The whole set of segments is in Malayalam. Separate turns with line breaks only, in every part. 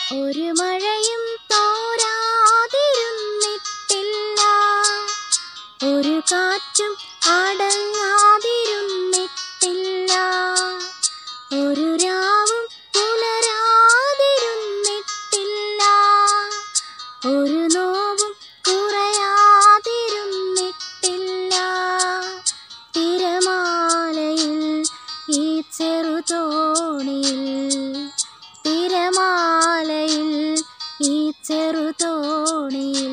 ഒരു മഴയും തോരാതിരുന്നിട്ടില്ല ഒരു കാറ്റും അടങ്ങാതിരുന്നിട്ടില്ല ഒരു രാവും പുലരാതിരുന്നിട്ടില്ല ഒരു നോവും കുറയാതിരുന്നിട്ടില്ല തിരമാലയിൽ ഈ ചെറുതോണിയിൽ തിരമാലയിൽ ഈ ചെറുതോണിയിൽ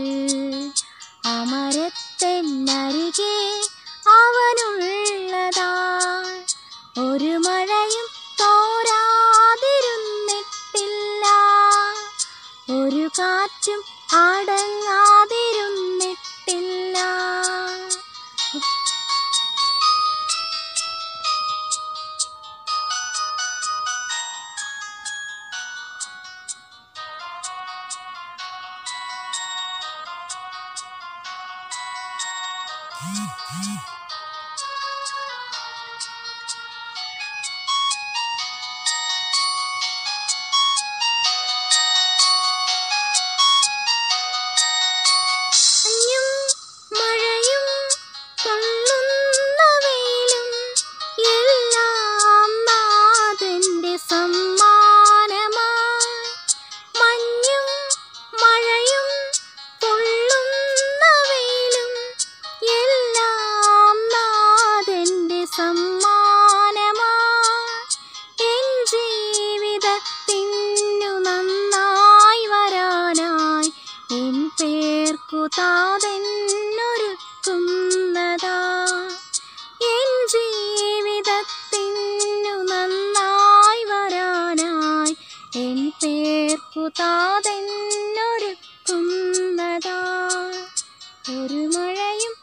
അമരത്തെന്നരികെ അവനുള്ളതാ ഒരു മഴയും തോരാതിരുന്നിട്ടില്ല ഒരു കാറ്റും അടങ്ങാതിരുന്നിട്ടില്ല മഞ്ഞും മഴയും കൊള്ളുന്ന വെയിലും എല്ലാം നാഥന്റെ സമ്മാനമായി മഞ്ഞും മഴയും കൊള്ളുന്ന വെയിലും എല്ലാം നാഥന്റെ സമ്മാനമായി എൻ ജീവിതത്തിനു നന്നായി വരാനായി എൻ പേർക്കു താതെന്നൊരുക്കുന്നതാ എൻ ജീവിതത്തിനു നന്നായി വരാനായി എൻ പേർക്കു താതെന്നൊരുക്കുന്നതാ ഒരു മഴയും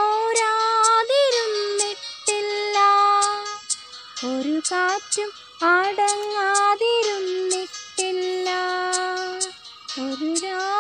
തോരാതിരുന്നിട്ടില്ല ഒരു കാറ്റും അടങ്ങാതിരുന്നിട്ടില്ല ഒരു രാ